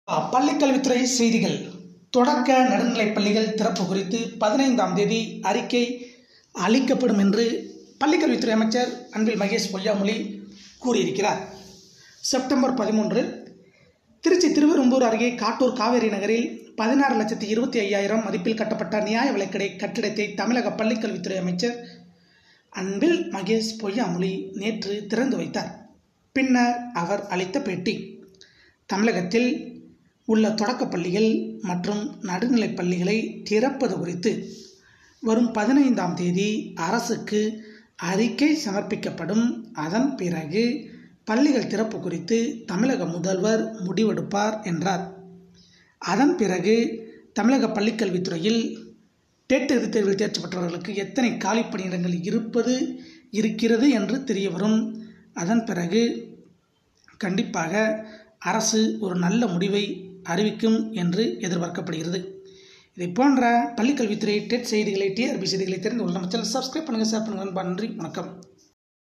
பள்ளிக்கல்வித்துறை செய்திகள் தொடக்க நடுநிலைப் பள்ளிகள் திறப்பு குறித்து பதினைந்தாம் தேதி அறிக்கை அளிக்கப்படும் என்று பள்ளிக்கல்வித்துறை அமைச்சர் அன்பில் மகேஷ் பொய்யாமொழி கூறியிருக்கிறார் செப்டம்பர் பதிமூன்று திருச்சி திருவெரும்பூர் அருகே காட்டூர் காவேரி நகரில் பதினாறு லட்சத்தி இருபத்தி ஐயாயிரம் மதிப்பில் கட்டப்பட்ட நியாய விலைக்கடை கட்டிடத்தை தமிழக பள்ளிக்கல்வித்துறை அமைச்சர் அன்பில் மகேஷ் பொய்யாமொழி நேற்று திறந்து வைத்தார் பின்னர் அவர் அளித்த பேட்டி தமிழகத்தில் உள்ள தொடக்கப் பள்ளிகள் மற்றும் நடுநிலைப் பள்ளிகளை திறப்பது குறித்து வரும் பதினைந்தாம் தேதி அரசுக்கு அறிக்கை சமர்ப்பிக்கப்படும் அதன் பிறகு பள்ளிகள் திறப்பு குறித்து தமிழக முதல்வர் முடிவெடுப்பார் என்றார் அதன் பிறகு தமிழக பள்ளிக்கல்வித்துறையில் டெட் இறுதித் தேர்வில் தேர்ச்சி பெற்றவர்களுக்கு எத்தனை காலி பணியிடங்கள் இருப்பது இருக்கிறது என்று தெரிய வரும் அதன் பிறகு கண்டிப்பாக அரசு ஒரு நல்ல முடிவை அறிவிக்கும் என்று எதிர்பார்க்கப்படுகிறது இதை போன்ற பள்ளிக்கல்வித்துறை டெட் செய்திகளை டிஆர்பி செய்திகளை தெரிந்து கொள்ள நம்ம சேனல் சப்ஸ்கிரைப் பண்ணுங்கள் ஷேர் பண்ணுங்கள் நண்பா. நன்றி வணக்கம்